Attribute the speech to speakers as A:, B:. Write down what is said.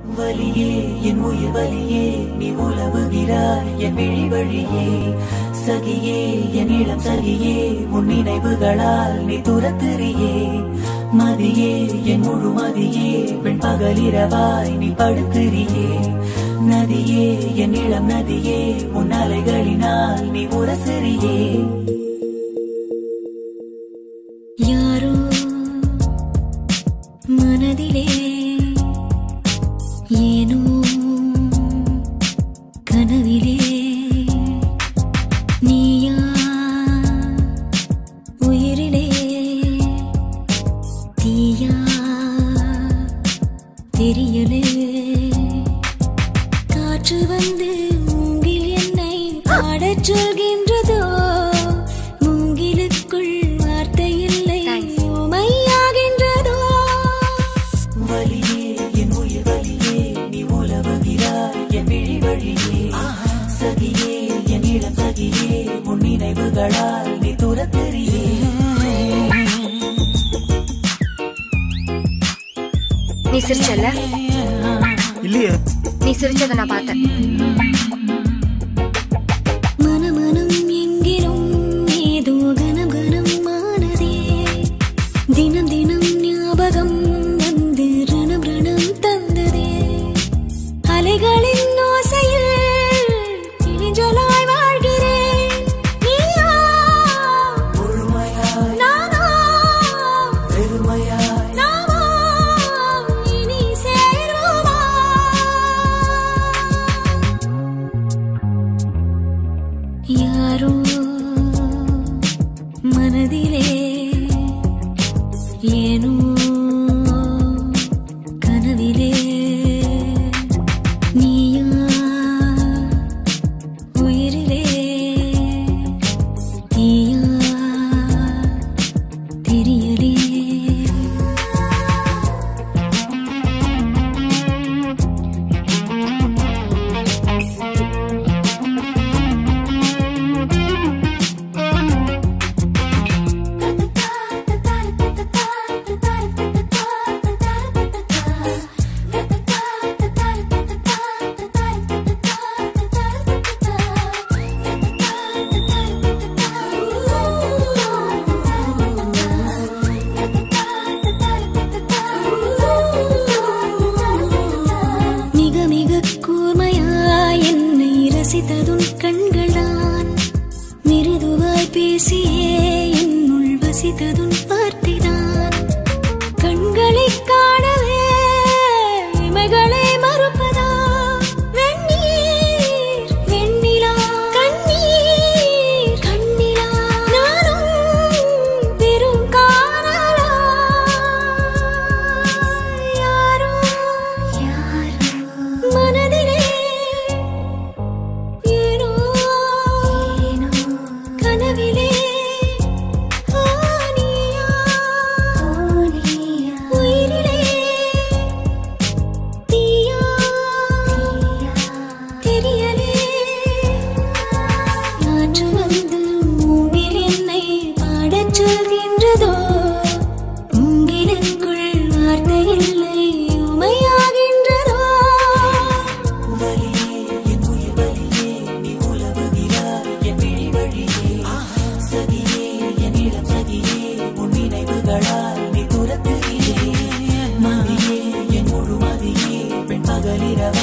A: வலியே என் உயிர் வலியே நீ உலவுகிறாய் என் விழி வழியே சகியே என் இளம் சகியே உன் நினைவுகளால் நீ துரத்துறியே மதியே என் முழு மதியே பெண் பகலிரவாய் நீ படுத்துறியே நதியே என் இளம் நதியே உன் அலைகளினால் நீ உரசுறியே
B: யாரோ மனதிலே ஏனோ கனவிலே நீயா உயிரிலே தீயா தெரியலே காற்று வந்து மூங்கில் என்னை பாடச் சொல்கின்றதோ மூங்கிலுக்குள் வார்த்தை இல்லை உமையாகின்றதோ
A: வலியே என் உயிர் வலியே நீ உலவுகிறாய் என் விழி வழியே சகியே என் இளம் சகியே உன் நினைவுகளால் நீ துரத்துறியே
C: நீ சிரிச்சல
D: இல்லையே
C: நீ சிரிச்சதை நான் பார்த்தேன்
B: மனமனம் எங்கிலும் ஏதோ கனம் கனம் ஆனதே தினம் தினம் ஞாபகம் வந்து ரணம் ரணம் தந்ததே அலைகளின் ஓசையில் இழிஞ்சலாய் வாழ்கிறேன் நீயா
A: முழுமையாய்
B: நானா
A: பெருமையாய்
B: நாமா இனி சேர்வோமா யாரோ மனதிலே ஏனோ கனவிலே நீயா உயிரிலே தீயா தெரியலே மிக மிக கூர்மையாய் என்னை ரசித்ததுன் கண்கள்தான் மிருதுவாய் பேசியே என்னுள் வசித்ததுன் வார்த்தைதான் கண்களை காணவே இமைகளை மறுப்பதா வெந்நீர் வெண்ணிலா கண்ணீர் கண்ணிலா நானும் பெரும் காணலா யாரோ யாரோ மனதிலே ஏனோ ஏனோ கனவிலே ஆனியா ஆனியா உயிரிலே தீயா தெரியலே காற்று வந்து மூங்கில் என்னை பாடச் சொல்கின்றதோ மூங்கிலுக்குள் வார்த்தை இல்லை உமையாகின்றதோ
A: வலியே என் உயிர் வலியே நீ உலவுகிறாய் என் விழி வழியே சகியே என் இளம் சகியே உன் நினைவுகளால் நீ துரத்துறியே மதியே என் முழு மதியே பெண் பகலிரவ